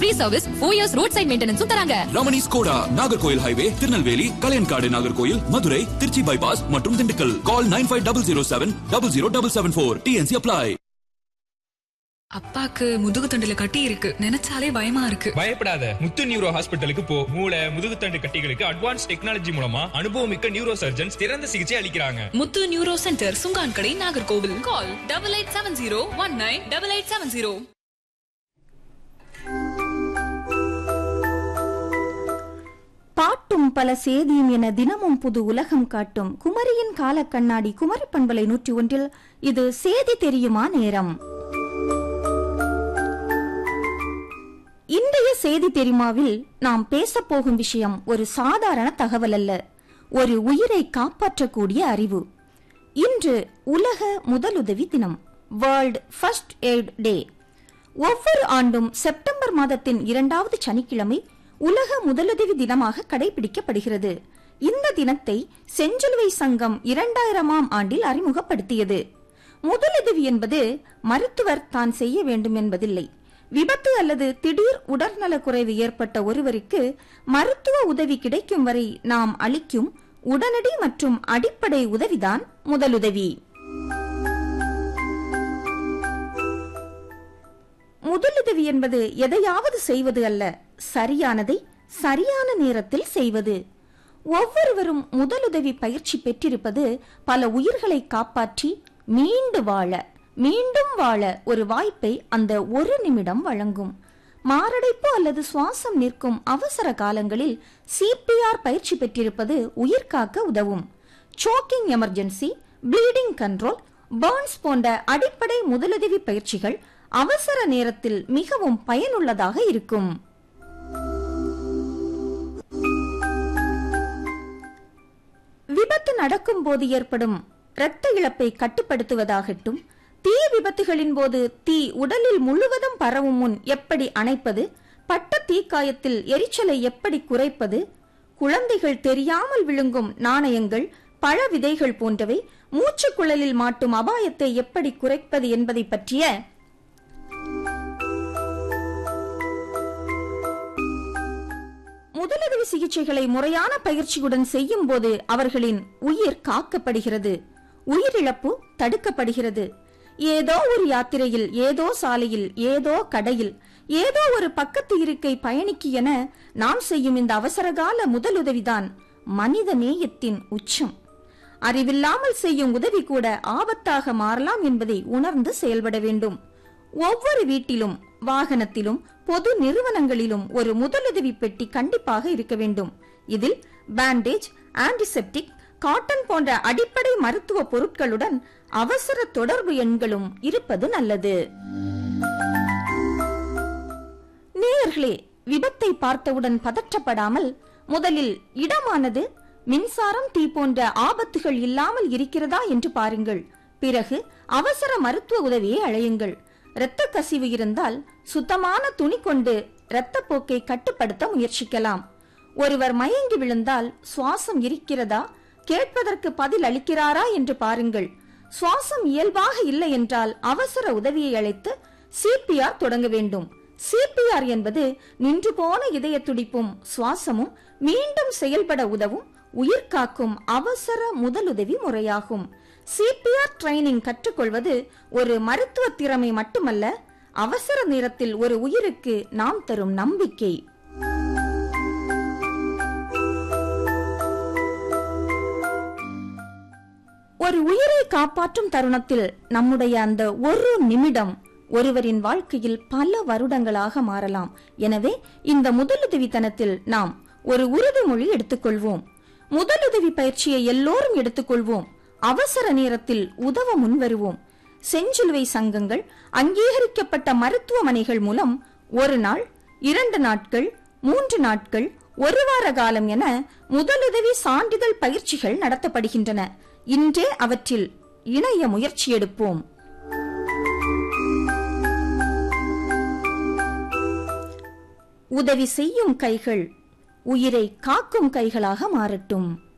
free service four years road side மெயின்டெனன்ஸும் தராங்க Ramani Skoda Nagercoil highway Tirunelveli Kalaiyankadu Nagercoil Madurai Trichy bypass மற்றும் Dindigul call nine five double zero seven double zero double seven four TNC apply அப்பாக்கு முதுகு தண்டுல கட்டி இருக்கு நினைச்சாலே பயமா இருக்கு பயப்படாத முத்து நியூரோ ஹாஸ்பிட்டலுக்கு போ மூளை முதுகுத்தண்டு கட்டிகளுக்கு அட்வான்ஸ் டெக்னாலஜி மூலமா அனுபவமிக்க நியூரோ சர்ஜன்ஸ் சிறந்த சிகிச்சை அளிக்கிறாங்க முத்து neuro centre Sungan Kadai Nagercoil call double eight seven zero one nine double eight seven zero பாட்டும் பல சேதியும் என தினமும் புது உலகம் காட்டும் குமரியின் கால கண்ணாடி குமரி பண்பலை நூற்றி ஒன்றில் இது சேதி தெரியுமா நேரம் இன்றைய செய்தி தெரியுமாவில் நாம் பேசப் போகும் விஷயம் ஒரு சாதாரண தகவல் அல்ல ஒரு உயிரை காப்பாற்றக்கூடிய அறிவு இன்று உலக முதலுதவி தினம் வேர்ல்ட் ஃபர்ஸ்ட் எய்ட் டே ஒவ்வொரு ஆண்டும் செப்டம்பர் மாதத்தின் இரண்டாவது சனிக்கிழமை உலக முதலுதவி தினமாக கடைபிடிக்கப்படுகிறது இந்த தினத்தை செஞ்சிலுவை சங்கம் இரண்டாயிரமாம் ஆண்டில் அறிமுகப்படுத்தியது முதலுதவி என்பது மருத்துவர் தான் செய்ய வேண்டும் என்பதில்லை விபத்து அல்லது திடீர் உடல்நலக் குறைவு ஏற்பட்ட ஒருவருக்கு மருத்துவ உதவி கிடைக்கும் வரை நாம் அளிக்கும் உடனடி மற்றும் அடிப்படை உதவிதான் முதலுதவி முதலுதவி என்பது எதையாவது செய்வது அல்ல சரியானதை சரியான நேரத்தில் செய்வது ஒவ்வொருவரும் முதலுதவி பயிற்சி பெற்றிருப்பது பல உயிர்களை காப்பாற்றி மீண்டு வாழ மீண்டும் வாழ ஒரு வாய்ப்பை அந்த ஒரு நிமிடம் வழங்கும் மாரடைப்பு அல்லது சுவாசம் நிற்கும் அவசர காலங்களில் சிபிஆர் பயிற்சி பெற்றிருப்பது உயிர் காக்க உதவும் choking emergency bleeding control burns போன்ற அடிப்படை முதலுதவி பயிற்சிகள் அவசர நேரத்தில் மிகவும் பயனுள்ளதாக இருக்கும் விபத்து நடக்கும் போது ஏற்படும் இரத்த இழப்பை கட்டுப்படுத்துவதாகட்டும் தீ விபத்துகளின் போது தீ உடலில் முழுவதும் பரவும் முன் எப்படி அணைப்பது பட்ட தீக்காயத்தில் எரிச்சலை எப்படி குறைப்பது குழந்தைகள் தெரியாமல் விழுங்கும் நாணயங்கள் பழ விதைகள் போன்றவை மூச்சுக்குழலில் மாட்டும் அபாயத்தை எப்படி குறைப்பது என்பதை பற்றிய முதலுதவி சிகிச்சைகளை முறையான பயிற்சியுடன் செய்யும் போது அவர்களின் உயிர் காக்கப்படுகிறது உயிரிழப்பு தடுக்கப்படுகிறது ஏதோ ஒரு யாத்திரையில் ஏதோ சாலையில் ஏதோ கடையில் ஏதோ ஒரு பக்கத்து இருக்கை பயணிக்கு என நாம் செய்யும் இந்த அவசரகால முதலுதவிதான் மனித நேயத்தின் உச்சம் அறிவில்லாமல் செய்யும் உதவி கூட ஆபத்தாக மாறலாம் என்பதை உணர்ந்து செயல்பட வேண்டும் ஒவ்வொரு வீட்டிலும் வாகனத்திலும் பொது நிறுவனங்களிலும் ஒரு முதலுதவி பெட்டி கண்டிப்பாக இருக்க வேண்டும் இதில் பேண்டேஜ் ஆன்டிசெப்டிக் காட்டன் போன்ற அடிப்படை மருத்துவ பொருட்களுடன் அவசர தொடர்பு எண்களும் இருப்பது நல்லது நேயர்களே விபத்தை பார்த்தவுடன் பதற்றப்படாமல் முதலில் இடமானது மின்சாரம் தீ போன்ற ஆபத்துகள் இல்லாமல் இருக்கிறதா என்று பாருங்கள் பிறகு அவசர மருத்துவ உதவியை அழையுங்கள் இரத்த கசிவு இருந்தால் சுத்தமான துணி கொண்டு இரத்தப்போக்கை கட்டுப்படுத்த முயற்சிக்கலாம் ஒருவர் மயங்கி விழுந்தால் சுவாசம் இருக்கிறதா கேட்பதற்கு பதில் அளிக்கிறாரா என்று பாருங்கள் சுவாசம் இயல்பாக இல்லை என்றால் அவசர உதவியை அழைத்து சிபிஆர் தொடங்க வேண்டும் சிபிஆர் என்பது நின்று போன இதய துடிப்பும் சுவாசமும் மீண்டும் செயல்பட உதவும் உயிர் காக்கும் அவசர முதலுதவி முறையாகும் சிபிஆர் ட்ரைனிங் கற்றுக்கொள்வது ஒரு மருத்துவ திறமை மட்டுமல்ல அவசர நேரத்தில் ஒரு உயிருக்கு நாம் தரும் நம்பிக்கை ஒரு உயிரை காப்பாற்றும் தருணத்தில் நம்முடைய அந்த ஒரு நிமிடம் ஒருவரின் வாழ்க்கையில் பல வருடங்களாக மாறலாம் எனவே இந்த முதலுதவி தனத்தில் நாம் ஒரு உறுதிமொழி எடுத்துக்கொள்வோம் முதலுதவி பயிற்சியை எல்லோரும் எடுத்துக்கொள்வோம் அவசர நேரத்தில் உதவ முன்வருவோம் செஞ்சிலுவை சங்கங்கள் அங்கீகரிக்கப்பட்ட மருத்துவமனைகள் மூலம் ஒரு நாள் இரண்டு நாட்கள் மூன்று நாட்கள் ஒரு வார காலம் என முதலுதவி சான்றிதழ் பயிற்சிகள் நடத்தப்படுகின்றன இன்றே அவற்றில் இணைய முயற்சி எடுப்போம் உதவி செய்யும் கைகள் உயிரை காக்கும் கைகளாக மாறட்டும்